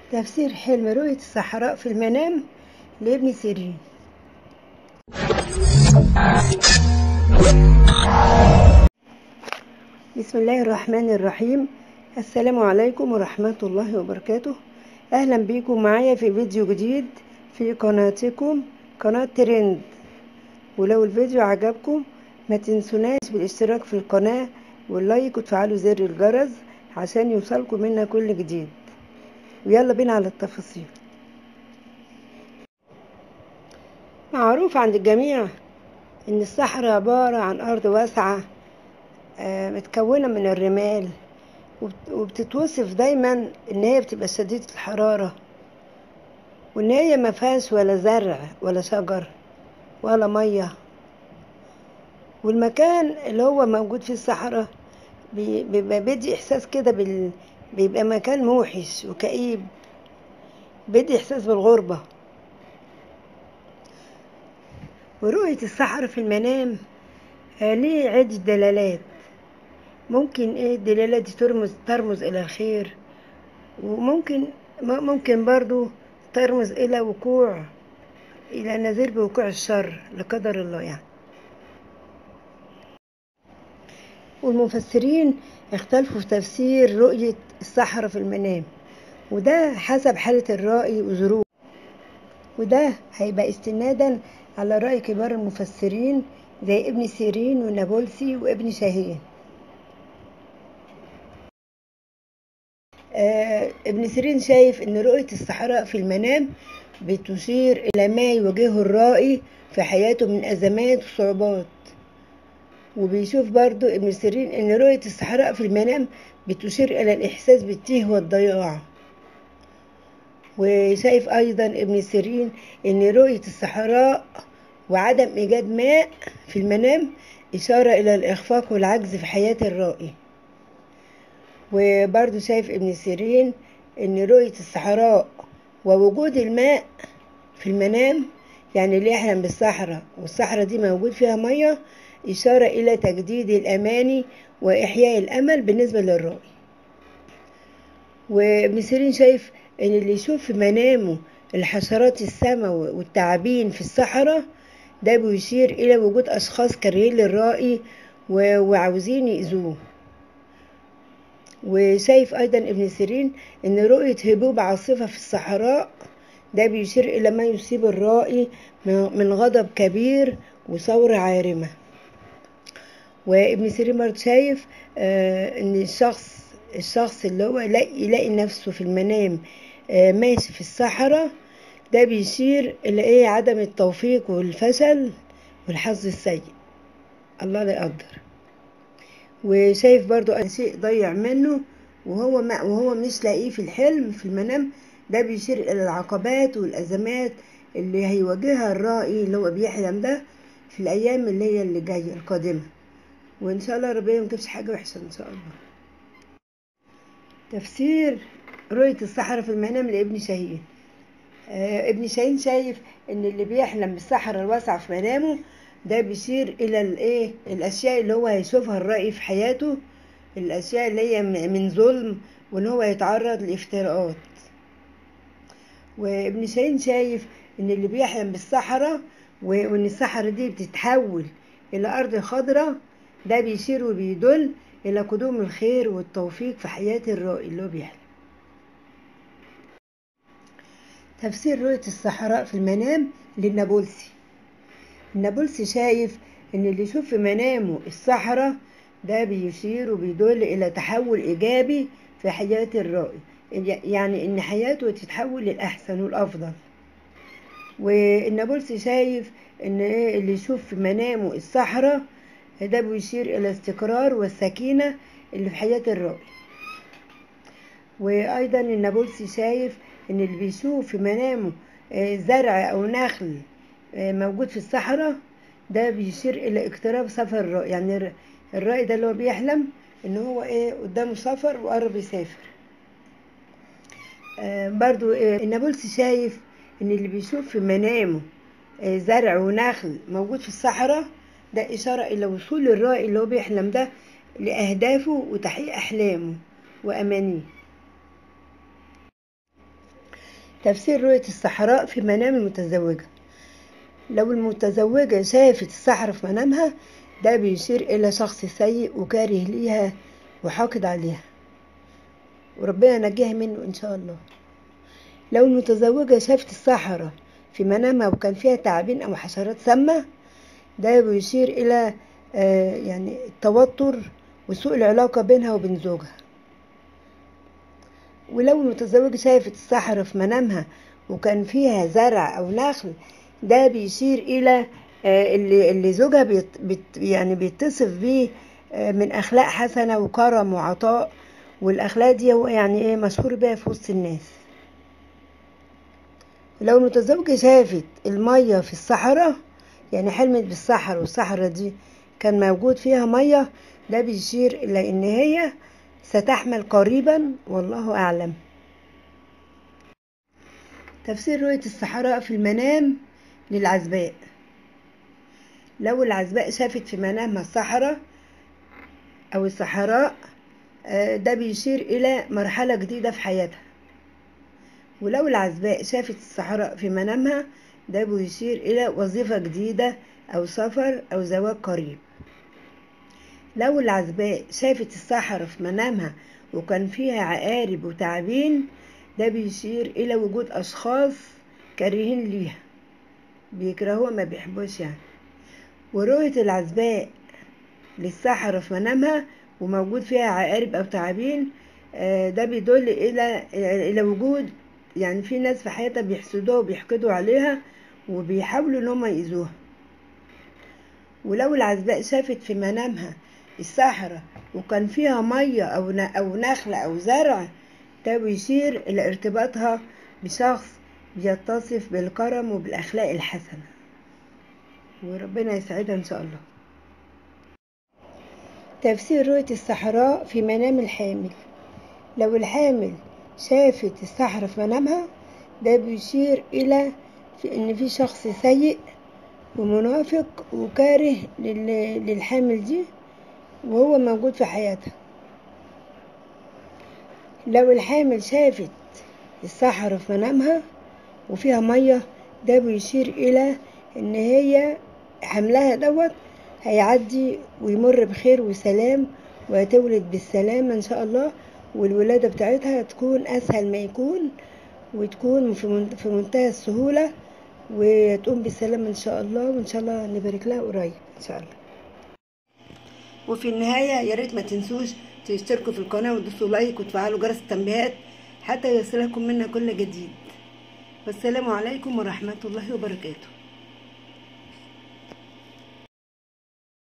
تفسير حلم رؤية الصحراء في المنام لابن سيرين بسم الله الرحمن الرحيم السلام عليكم ورحمة الله وبركاته أهلا بكم معايا في فيديو جديد في قناتكم قناة ترند ولو الفيديو عجبكم ما تنسوناش بالاشتراك في القناة واللايك وتفعلوا زر الجرس عشان يوصلكم منا كل جديد ويلا بينا على التفاصيل معروف عند الجميع ان الصحراء عبارة عن ارض واسعة آه، متكونة من الرمال وبت- وبتتوصف دايما ان هي بتبقى شديدة الحرارة وان هي ما فيهاش ولا زرع ولا شجر ولا مية والمكان اللي هو موجود في الصحراء بي- بيبقى بيدي احساس كده بال... بيبقى مكان موحش وكئيب بيدي احساس بالغربة ورؤية الصحراء في المنام آه، ليه عدة دلالات ممكن ايه الدلالات دي ترمز ترمز الى الخير وممكن م- ممكن برضو ترمز الى وقوع الى نذير بوقوع الشر لقدر الله يعني والمفسرين اختلفوا في تفسير رؤية الصحراء في المنام وده حسب حالة الرائي وظروفه وده هيبقى استنادا على رأي كبار المفسرين زي ابن سيرين والنابلسي وابن شاهين آه ابن سيرين شايف ان رؤية الصحراء في المنام بتشير الى ما يواجهه الرائي في حياته من ازمات وصعوبات وبيشوف برضو ابن سيرين ان رؤية الصحراء في المنام بتشير الى الاحساس بالتيه والضياع وشايف ايضا ابن سيرين ان رؤية الصحراء وعدم ايجاد ماء في المنام اشارة الى الاخفاق والعجز في حياة الرائي وبرضو شايف ابن سيرين ان رؤية الصحراء ووجود الماء في المنام يعني اللي يحلم بالصحراء والصحراء دي موجود فيها مية إشارة إلى تجديد الأماني وإحياء الأمل بالنسبة للرائي وابن سيرين شايف إن اللي يشوف في منامه الحشرات السما والتعابين في الصحراء ده بيشير إلى وجود أشخاص كارهين للرائي و- وعاوزين يأذوه وشايف أيضا ابن سيرين إن رؤية هبوب عاصفة في الصحراء ده بيشير إلى ما يصيب الرائي من من غضب كبير وثورة عارمة وابن سيرين برضه شايف آه ان الشخص الشخص اللي هو يلاقي, يلاقي نفسه في المنام آه ماشي في الصحراء ده بيشير الى ايه عدم التوفيق والفشل والحظ السيء الله لا يقدر وشايف برضو أن شيء ضيع منه وهو ما وهو مش لاقيه في الحلم في المنام ده بيشير الى العقبات والازمات اللي هيواجهها الرائي اللي هو بيحلم ده في الايام اللي هي اللي جايه القادمه وان شاء الله ربنا ما يجيبش حاجه وحشه ان شاء الله تفسير رؤيه الصحراء في المنام لابن شاهين آه ابن شاهين شايف ان اللي بيحلم بالصحراء الواسعه في منامه ده بيشير الى الايه الاشياء اللي هو هيشوفها الرأي في حياته الاشياء اللي هي م- من ظلم وان هو يتعرض لافتراءات وابن شاهين شايف ان اللي بيحلم بالصحراء و- وان الصحراء دي بتتحول الى ارض خضراء ده بيشير وبيدل الى قدوم الخير والتوفيق في حياة الرائي اللي هو بيحلم تفسير رؤية الصحراء في المنام للنابلسي النابلسي شايف ان اللي يشوف في منامه الصحراء ده بيشير وبيدل الى تحول ايجابي في حياة الرائي يعني ان حياته تتحول للاحسن والافضل والنابلسي شايف ان ايه اللي يشوف في منامه الصحراء ده بيشير الى الاستقرار والسكينة اللي في حياة الرائي وايضا النابلسي شايف ان اللي بيشوف في منامه آه، زرع او نخل آه، موجود في الصحراء ده بيشير الى اقتراب سفر الرائي يعني الر- الرائي ده اللي هو بيحلم ان هو ايه قدامه سفر وقرب يسافر آه، برضو آه، النابلسي شايف ان اللي بيشوف في منامه آه، زرع ونخل موجود في الصحراء ده إشارة إلى وصول الرائي اللي هو بيحلم ده لأهدافه وتحقيق أحلامه وأمانيه تفسير رؤية الصحراء في منام المتزوجة لو المتزوجة شافت الصحراء في منامها ده بيشير إلى شخص سيء وكاره ليها وحاقد عليها وربنا ينجيها منه إن شاء الله لو المتزوجة شافت الصحراء في منامها وكان فيها تعابين أو حشرات سامة ده بيشير إلى آه يعني التوتر وسوء العلاقة بينها وبين زوجها ولو المتزوجة شافت الصحراء في منامها وكان فيها زرع أو نخل ده بيشير إلى آه اللي, اللي زوجها بيت بيت يعني بيتصف بيه آه من أخلاق حسنة وكرم وعطاء والأخلاق دي هو يعني إيه مشهور بيها في وسط الناس لو المتزوجة شافت المية في الصحراء يعني حلمت بالصحراء والصحراء دي كان موجود فيها مية ده بيشير إلى إن هي ستحمل قريبا والله أعلم تفسير رؤية الصحراء في المنام للعزباء لو العزباء شافت في منامها الصحراء أو الصحراء ده بيشير إلى مرحلة جديدة في حياتها ولو العزباء شافت الصحراء في منامها ده بيشير إلى وظيفة جديدة أو سفر أو زواج قريب لو العزباء شافت الصحراء في منامها وكان فيها عقارب وتعابين ده بيشير إلى وجود أشخاص كارهين ليها بيكرهوها ما بيحبوش يعني ورؤية العزباء للصحراء في منامها وموجود فيها عقارب أو تعابين ده بيدل إلى إلى وجود يعني في ناس في حياتها بيحسدوها وبيحقدوا عليها وبيحاولوا ان هم يأذوها ولو العزباء شافت في منامها الصحراء وكان فيها مية أو أو نخلة أو زرع ده بيشير إلى ارتباطها بشخص بيتصف بالكرم وبالأخلاق الحسنة وربنا يسعدها إن شاء الله تفسير رؤية الصحراء في منام الحامل لو الحامل شافت الصحراء في منامها ده بيشير إلى في إن في شخص سيء ومنافق وكاره للحامل دي وهو موجود في حياتها لو الحامل شافت الصحراء في منامها وفيها مية ده بيشير إلى إن هي حملها دوت هيعدي ويمر بخير وسلام وهتولد بالسلامة إن شاء الله والولادة بتاعتها تكون أسهل ما يكون وتكون في منتهى السهولة وتقوم بالسلامة إن شاء الله وإن شاء الله نبارك لها قريب إن شاء الله وفي النهاية يا ريت ما تنسوش تشتركوا في القناة وتدوسوا لايك وتفعلوا جرس التنبيهات حتى يصلكم منا كل جديد والسلام عليكم ورحمة الله وبركاته